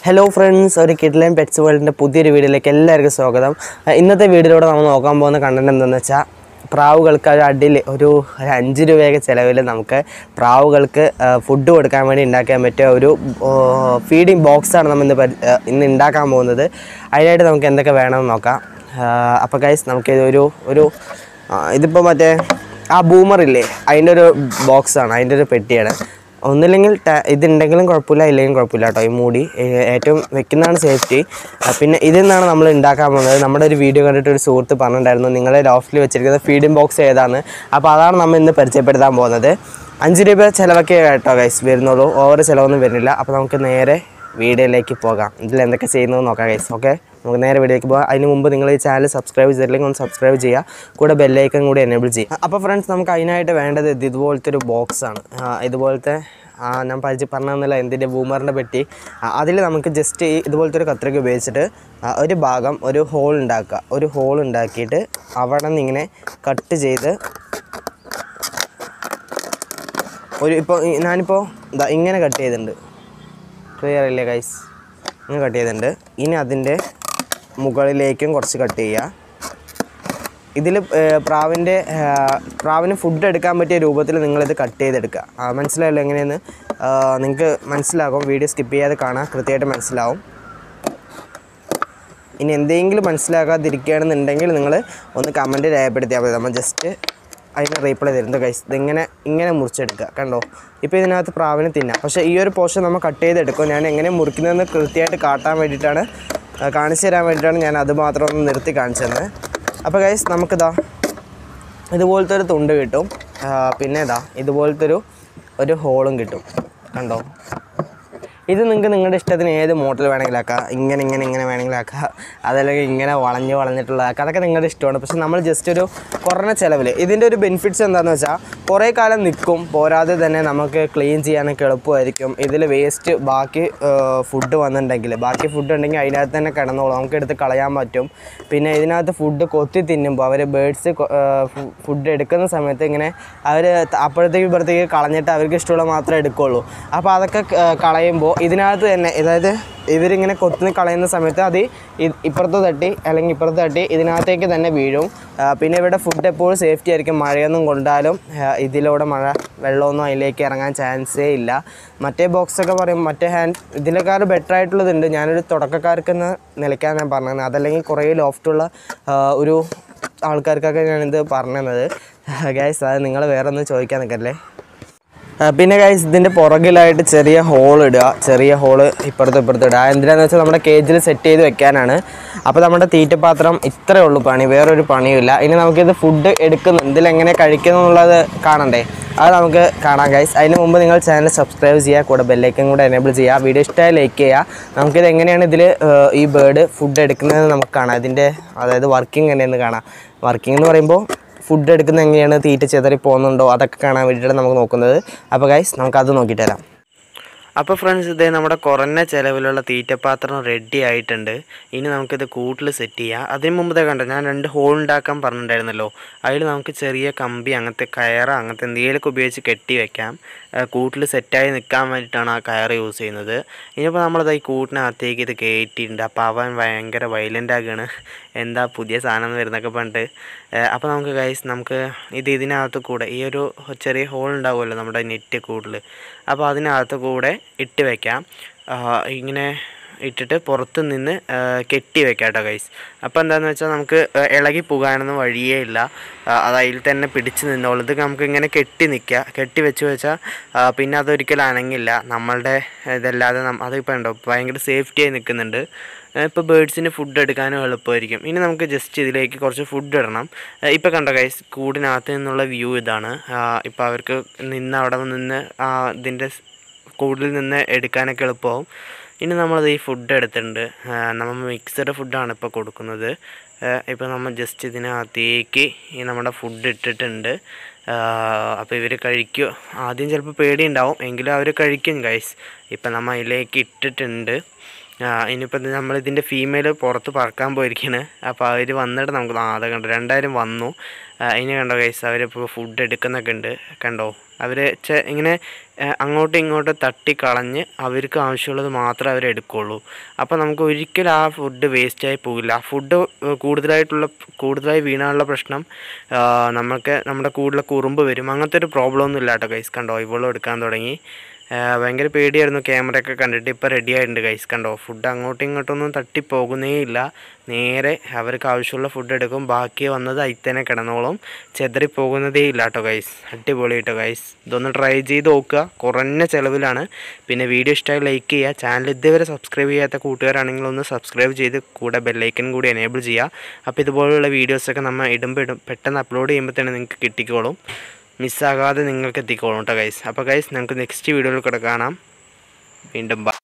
hello friends ഒരു കിഡ്ലൈൻ pets വേൾഡിൻ്റെ പുതിയൊരു വീഡിയോയിലേക്ക് എല്ലാവർക്കും സ്വാഗതം അഹ് ഇന്നത്തെ വീഡിയോയിലൂടെ നമ്മൾ നോക്കാൻ പോകുന്ന കണ്ടന്റ് എന്താണെന്ന് വെച്ചാൽ പ്രാവുകൾക്ക് ഒരു അടിയിൽ ഒരു ഒരു അഞ്ച് രൂപയൊക്കെ ചിലവിൽ നമുക്ക് പ്രാവുകൾക്ക് ഫുഡ് കൊടുക്കാൻ വേണ്ടി ഉണ്ടാക്കാൻ പറ്റിയ ഒരു ഫീഡിങ് ബോക്സാണ് നമ്മൾ ഇന്ന് പരി- അഹ് ഇന്ന് ഉണ്ടാക്കാൻ പോകുന്നത് അതിനായിട്ട് നമുക്ക് എന്തൊക്കെ വേണമെന്ന് നോക്കാം അപ്പോൾ ഗൈസ് നമുക്കിത് ഒരു ഒരു ഇതിപ്പോൾ മറ്റേ ആ ബൂമറില്ലേ അതിൻ്റെ ഒരു ബോക്സാണ് അതിൻ്റെ ഒരു പെട്ടിയാണ് ഒന്നില്ലെങ്കിൽ ടാ- ഇതുണ്ടെങ്കിലും കുഴപ്പമില്ല ഇല്ലെങ്കിലും കുഴപ്പമില്ല കേട്ടോ ഈ മൂടി ഏ- ഏറ്റവും വെക്കുന്നതാണ് സേഫ്റ്റി പിന്നെ ഇതിൽ നിന്നാണ് നമ്മൾ ഉണ്ടാക്കാൻ പോകുന്നത് നമ്മുടെ ഒരു വീഡിയോ കണ്ടിട്ട് ഒരു സുഹൃത്ത് പറഞ്ഞിട്ടുണ്ടായിരുന്നു നിങ്ങളെ ലോഫ്റ്റിൽ വെച്ചിരിക്കുന്ന ഫീഡിംഗ് ബോക്സ് ഏതാണ് അപ്പോൾ അതാണ് നമ്മൾ ഇന്ന് പരിചയപ്പെടുത്താൻ പോകുന്നത് അഞ്ച് രൂപ ചിലവൊക്കെ കേട്ടോ ഗൈസ് വരുന്നുള്ളൂ ഓവർ ചിലവൊന്നും വരുന്നില്ല അപ്പോൾ നമുക്ക് നേരെ വീഡിയോയിലേക്ക് പോകാം ഇതിൽ എന്തൊക്കെ ചെയ്യുന്നത് നോക്കാം ഗൈസ് ഓക്കെ നമുക്ക് നേരെ വീഡിയോയിലേക്ക് പോകാം അതിന് മുമ്പ് നിങ്ങൾ ഈ ചാനൽ സബ്സ്ക്രൈബ് ചെയ്തില്ലെങ്കിൽ ഒന്ന് സബ്സ്ക്രൈബ് ചെയ്യുക കൂടെ ബെല്ലൈക്കൺ കൂടി എനേബിൾ ചെയ്യുക അപ്പോൾ ഫ്രണ്ട്സ് നമുക്ക് അതിനായിട്ട് വേണ്ടത് ഇത് ഇതുപോലത്തെ ഒരു ബോക്സാണ് ഇതുപോലത്തെ ആ, ഞാൻ പരിചയം പറഞ്ഞതെന്നല്ല എന്തിൻ്റെ ബൂമറിൻ്റെ പെട്ടി അതിൽ നമുക്ക് ജസ്റ്റ് ഈ ഇതുപോലത്തെ ഒരു കത്രിക ഉപയോഗിച്ചിട്ട് ആ, ഒരു ഭാഗം ഒരു ഹോൾ ഉണ്ടാക്കുക ഒരു ഹോൾ ഉണ്ടാക്കിയിട്ട് അവിടെ നിന്ന് ഇങ്ങനെ കട്ട് ചെയ്ത് ഒരു ഇപ്പോൾ ഞാനിപ്പോൾ ഇതാ ഇങ്ങനെ കട്ട് ചെയ്തിട്ടുണ്ട് ക്ലിയർ അല്ലേ ഗൈസ് ഇങ്ങനെ കട്ട് ചെയ്തിട്ടുണ്ട് ഇനി അതിൻ്റെ മുകളിലേക്കും കുറച്ച് കട്ട് ചെയ്യുക ഇതിൽ പ്രാവിൻ്റെ പ്രാവിന് ഫുഡ് എടുക്കാൻ പറ്റിയ രൂപത്തിൽ നിങ്ങളിത് കട്ട് ചെയ്തെടുക്കുക ആ, മനസ്സിലായല്ലോ എങ്ങനെയെന്ന് നിങ്ങൾക്ക് മനസ്സിലാകും വീഡിയോ സ്കിപ്പ് ചെയ്യാതെ കാണാം കൃത്യമായിട്ട് മനസ്സിലാവും ഇനി എന്തെങ്കിലും മനസ്സിലാക്കാതിരിക്കുകയാണെന്നുണ്ടെങ്കിൽ നിങ്ങൾ ഒന്ന് കമൻറ്റ് രേഖപ്പെടുത്തിയാൽ മതി നമ്മൾ ജസ്റ്റ് അതിന് റീപ്ലൈ തരുന്നത് കൈസ് ഇതിങ്ങനെ ഇങ്ങനെ മുറിച്ചെടുക്കുക കണ്ടോ ഇപ്പോൾ ഇതിനകത്ത് പ്രാവിന് തിന്നാം പക്ഷേ ഈ ഒരു പോർഷൻ നമ്മൾ കട്ട് ചെയ്തെടുക്കും ഞാൻ എങ്ങനെ മുറിക്കുന്നതെന്ന് കൃത്യമായിട്ട് കാട്ടാൻ വേണ്ടിയിട്ടാണ് ആ, കാണിച്ചു തരാൻ വേണ്ടിയിട്ടാണ് ഞാൻ അത് മാത്രം ഒന്ന് നിർത്തി കാണിച്ചു തന്നത് അപ്പോൾ കൈസ് നമുക്കിതാ ഇതുപോലത്തെ ഒരു തുണ്ട് കിട്ടും ആ, പിന്നെ ഇതാ ഇതുപോലത്തെ ഒരു ഒരു ഹോളും കിട്ടും കണ്ടോ ഇത് നിങ്ങൾക്ക് നിങ്ങളുടെ ഇഷ്ടത്തിന് ഏത് മോഡൽ വേണമെങ്കിലും ആക്കാം ഇങ്ങനെ ഇങ്ങനെ ഇങ്ങനെ വേണമെങ്കിലും ആക്കാം അതല്ലെങ്കിൽ ഇങ്ങനെ വളഞ്ഞ് വളഞ്ഞിട്ടുള്ളതാക്കാം അതൊക്കെ നിങ്ങളുടെ ഇഷ്ടമാണ് പക്ഷെ നമ്മൾ ജസ്റ്റ് ഒരു കുറഞ്ഞ ചിലവിൽ ഇതിൻ്റെ ഒരു ബെനിഫിറ്റ്സ് എന്താണെന്ന് വെച്ചാൽ കുറേ കാലം നിൽക്കും പോരാതെ തന്നെ നമുക്ക് ക്ലീൻ ചെയ്യാനൊക്കെ എളുപ്പമായിരിക്കും ഇതിൽ വേസ്റ്റ് ബാക്കി ഫുഡ് വന്നിട്ടുണ്ടെങ്കിൽ ബാക്കി ഫുഡ് ഉണ്ടെങ്കിൽ അതിനകത്ത് തന്നെ കിടന്നോളും നമുക്ക് എടുത്ത് കളയാൻ പറ്റും പിന്നെ ഇതിനകത്ത് ഫുഡ് കൊത്തി തിന്നുമ്പോൾ അവർ ബേഡ്സ് ഫുഡ് എടുക്കുന്ന സമയത്ത് ഇങ്ങനെ അവർ അപ്പോഴത്തേക്ക് ഇപ്പോഴത്തേക്ക് കളഞ്ഞിട്ട് അവർക്ക് ഇഷ്ടമുള്ള മാത്രമേ എടുക്കുള്ളൂ അപ്പോൾ അതൊക്കെ ക- കളയുമ്പോൾ ഇതിനകത്ത് തന്നെ അതായത് ഇവരിങ്ങനെ കൊത്തി കളയുന്ന സമയത്ത് അത് ഇ- ഇപ്പുറത്ത് തട്ടി അല്ലെങ്കിൽ ഇപ്പുറത്ത് തട്ടി ഇതിനകത്തേക്ക് തന്നെ വീഴും ആ, പിന്നെ ഇവിടെ ഫുഡ് എപ്പോഴും സേഫ്റ്റി ആയിരിക്കും മഴയൊന്നും കൊണ്ടാലും ആ, ഇതിലൂടെ മഴ വെള്ളമൊന്നും അതിലേക്ക് ഇറങ്ങാൻ ചാൻസേ ഇല്ല മറ്റേ ബോക്സൊക്കെ പറയും മറ്റേ ഹാൻഡ് ഇതിനേക്കാൾ ബെറ്റർ ആയിട്ടുള്ളതുണ്ട് ഞാനൊരു തുടക്കക്കാർക്കെന്ന നിലയ്ക്കാണ് ഞാൻ പറഞ്ഞത് അതല്ലെങ്കിൽ കുറേ ലോഫ്റ്റുള്ള ആ, ഒരു ആൾക്കാർക്കൊക്കെ ഞാനിത് പറഞ്ഞത് ഗൈസ് അത് നിങ്ങൾ വേറെ ഒന്നും ചോദിക്കാൻ നിൽക്കല്ലേ ആ, പിന്നെ ഗൈസ് ഇതിൻ്റെ പുറകിലായിട്ട് ചെറിയ ഹോൾ ഇടുക ചെറിയ ഹോള് ഇപ്പുറത്ത് ഇപ്പുറത്ത് ഇടുക എന്തിനാന്ന് വെച്ചാൽ നമ്മുടെ കേജിൽ സെറ്റ് ചെയ്ത് വെക്കാനാണ് അപ്പോൾ നമ്മുടെ തീറ്റപാത്രം ഇത്രയേ ഉള്ളൂ പണി വേറൊരു പണിയുമില്ല ഇനി നമുക്കിത് ഫുഡ് എടുക്കുന്നു ഇതിലെങ്ങനെ കഴിക്കുന്നു എന്നുള്ളത് കാണണ്ടേ അത് നമുക്ക് കാണാം ഗൈസ് അതിന് മുമ്പ് നിങ്ങൾ ചാനൽ സബ്സ്ക്രൈബ് ചെയ്യുക കൂടെ ബെല്ലൈക്കൻ കൂടെ എനേബിൾ ചെയ്യുക വീഡിയോ ഇഷ്ടമായി ലൈക്ക് ചെയ്യുക നമുക്കിത് എങ്ങനെയാണ് ഇതിൽ ഈ ബേർഡ് ഫുഡ് എടുക്കുന്നതെന്ന് നമുക്ക് കാണാം ഇതിൻ്റെ അതായത് വർക്കിംഗ് എങ്ങനെയെന്ന് കാണാം വർക്കിംഗ് എന്ന് പറയുമ്പോൾ ഫുഡ് എടുക്കുന്ന എങ്ങനെയാണ് തീറ്റ ചെതറി പോകുന്നുണ്ടോ അതൊക്കെ കാണാൻ വേണ്ടിയിട്ടാണ് നമുക്ക് നോക്കുന്നത് അപ്പോൾ ഗൈസ് നമുക്കത് നോക്കിയിട്ട് തരാം അപ്പോൾ ഫ്രണ്ട്സ് ഇതേ നമ്മുടെ കുറഞ്ഞ ചിലവിലുള്ള തീറ്റപാത്രം റെഡി ആയിട്ടുണ്ട് ഇനി നമുക്കിത് കൂട്ടിൽ സെറ്റ് ചെയ്യാം അതിന് മുമ്പ് ദേ കണ്ടോ ഞാൻ രണ്ട് ഹോൾ ഉണ്ടാക്കാൻ പറഞ്ഞിട്ടുണ്ടായിരുന്നല്ലോ അതിൽ നമുക്ക് ചെറിയ കമ്പി അങ്ങനത്തെ കയറ് അങ്ങനത്തെ എന്തെങ്കിലുമൊക്കെ ഉപയോഗിച്ച് കെട്ടി വെക്കാം കൂട്ടിൽ സെറ്റായി നിൽക്കാൻ വേണ്ടിയിട്ടാണ് ആ കയറ് യൂസ് ചെയ്യുന്നത് ഇനിയിപ്പോൾ നമ്മളത് ഈ കൂട്ടിനകത്തേക്ക് ഇത് കയറ്റിയിട്ടുണ്ട് അപ്പോൾ അവൻ ഭയങ്കര വയലൻ്റ് ആകുകയാണ് എന്താ പുതിയ സാധനം വരുന്നൊക്കെ പറഞ്ഞിട്ട് അപ്പോൾ നമുക്ക് ഗൈസ് നമുക്ക് ഇത് ഇതിനകത്ത് കൂടെ ഈ ഒരു ചെറിയ ഹോൾ ഉണ്ടാവുമല്ലോ നമ്മുടെ നെറ്റ് കൂടുതൽ അപ്പോൾ അതിനകത്ത് കൂടെ ഇട്ട് വെക്കാം ആ, ഇങ്ങനെ ഇട്ടിട്ട് പുറത്ത് നിന്ന് ആ, കെട്ടി വെക്കാം കേട്ടോ ഗൈസ് അപ്പോൾ എന്താണെന്ന് വെച്ചാൽ നമുക്ക് ആ, ഇളകി പോകാനൊന്നും വഴിയേ ഇല്ല ആ, അത് അതിൽ തന്നെ പിടിച്ച് നിന്നോളും ഇത് നമുക്ക് ഇങ്ങനെ കെട്ടി നിൽക്കുക കെട്ടി വെച്ച് വെച്ചാൽ ആ, പിന്നെ അതൊരിക്കലും അനങ്ങില്ല നമ്മളുടെ ഇതല്ലാതെ നം- അതിപ്പോൾ ഉണ്ടോ ഭയങ്കര സേഫ്റ്റി ആയി നിൽക്കുന്നുണ്ട് ഇപ്പോൾ ബേഡ്സിന് ഫുഡ് എടുക്കാനും എളുപ്പമായിരിക്കും ഇനി നമുക്ക് ജസ്റ്റ് ഇതിലേക്ക് കുറച്ച് ഫുഡ് ഇടണം ഇപ്പോൾ കണ്ടോ ഗൈസ് കൂടിനകത്ത് നിന്നുള്ള വ്യൂ ഇതാണ് ഇപ്പോൾ അവർക്ക് നിന്ന് അവിടെ നിന്ന് ആ, ഇതിൻ്റെ കൂടുതൽ നിന്ന് എടുക്കാനൊക്കെ എളുപ്പമാവും ഇനി നമ്മളത് ഈ ഫുഡ് എടുത്തിട്ടുണ്ട് ആ, നമ്മൾ മിക്സഡ് ഫുഡാണ് ഇപ്പോൾ കൊടുക്കുന്നത് ഇപ്പോൾ നമ്മൾ ജസ്റ്റ് ഇതിനകത്തേക്ക് ഈ നമ്മുടെ ഫുഡ് ഇട്ടിട്ടുണ്ട് അപ്പോൾ ഇവർ കഴിക്കും ആദ്യം ചിലപ്പോൾ പേടിയുണ്ടാവും എങ്കിലും അവർ കഴിക്കും ഗൈസ് ഇപ്പം നമ്മൾ അതിലേക്ക് ഇട്ടിട്ടുണ്ട് ആ, ഇനിയിപ്പോൾ ഇത് നമ്മളിതിൻ്റെ ഫീമെയിൽ പുറത്ത് പറക്കാൻ പോയിരിക്കുകയാണ് അപ്പോൾ അവർ വന്നിട്ട് നമുക്ക് ആ അത് കണ്ടോ രണ്ടായിരം വന്നു ആ, ഇനി കണ്ടോ ഗൈസ് അവരിപ്പോൾ ഫുഡ് എടുക്കുന്നൊക്കെ ഉണ്ട് കണ്ടോ അവർ ഇങ്ങനെ ആ, അങ്ങോട്ടും ഇങ്ങോട്ടും തട്ടിക്കളഞ്ഞ് അവർക്ക് ആവശ്യമുള്ളത് മാത്രമേ അവർ എടുക്കുകയുള്ളൂ അപ്പോൾ നമുക്ക് ഒരിക്കലും ആ ഫുഡ് വേസ്റ്റായി പോകില്ല ഫുഡ് കൂടുതലായിട്ടുള്ള കൂടുതലായി വീണാനുള്ള പ്രശ്നം ആ, നമുക്ക് നമ്മുടെ കൂടുതൽ കുറുമ്പ് വരും അങ്ങനത്തെ ഒരു പ്രോബ്ലം ഒന്നും ഇല്ല കേട്ടോ ഗൈസ് കണ്ടോ ഇവളും എടുക്കാൻ തുടങ്ങി ആ, ഭയങ്കര പേടിയായിരുന്നു ക്യാമറയൊക്കെ കണ്ടിട്ട് ഇപ്പോൾ റെഡി ആയിട്ടുണ്ട് ഗൈസ് കണ്ടോ ഫുഡ് അങ്ങോട്ടും ഇങ്ങോട്ടൊന്നും തട്ടിപ്പോകുന്നേ ഇല്ല നേരെ അവർക്ക് ആവശ്യമുള്ള ഫുഡ് എടുക്കും ബാക്കി വന്നത് അതിൽ തന്നെ കിടന്നോളും ചെതറി പോകുന്നതേ ഇല്ല കേട്ടോ ഗൈസ് അടിപൊളി കേട്ടോ ഗൈസ് ഇതൊന്ന് ട്രൈ ചെയ്ത് നോക്കുക കുറഞ്ഞ ചിലവിലാണ് പിന്നെ വീഡിയോ ഇഷ്ടമായി ലൈക്ക് ചെയ്യുക ചാനൽ ഇതുവരെ സബ്സ്ക്രൈബ് ചെയ്യാത്ത കൂട്ടുകാരാണെങ്കിൽ ഒന്ന് സബ്സ്ക്രൈബ് ചെയ്ത് കൂടെ ബെല്ലൈക്കൻ കൂടി എനേബിൾ ചെയ്യുക അപ്പോൾ ഇതുപോലുള്ള വീഡിയോസൊക്കെ നമ്മൾ ഇടുമ്പോൾ ഇടും പെട്ടെന്ന് അപ്ലോഡ് ചെയ്യുമ്പോൾ തന്നെ നിങ്ങൾക്ക് കിട്ടിക്കോളും മിസ്സാകാതെ നിങ്ങൾക്ക് എത്തിക്കോളും കേട്ടോ ഗൈസ് അപ്പോൾ ഗൈസ് നമുക്ക് നെക്സ്റ്റ് വീഡിയോയിൽ കൂടെ കാണാം വീണ്ടും ബൈ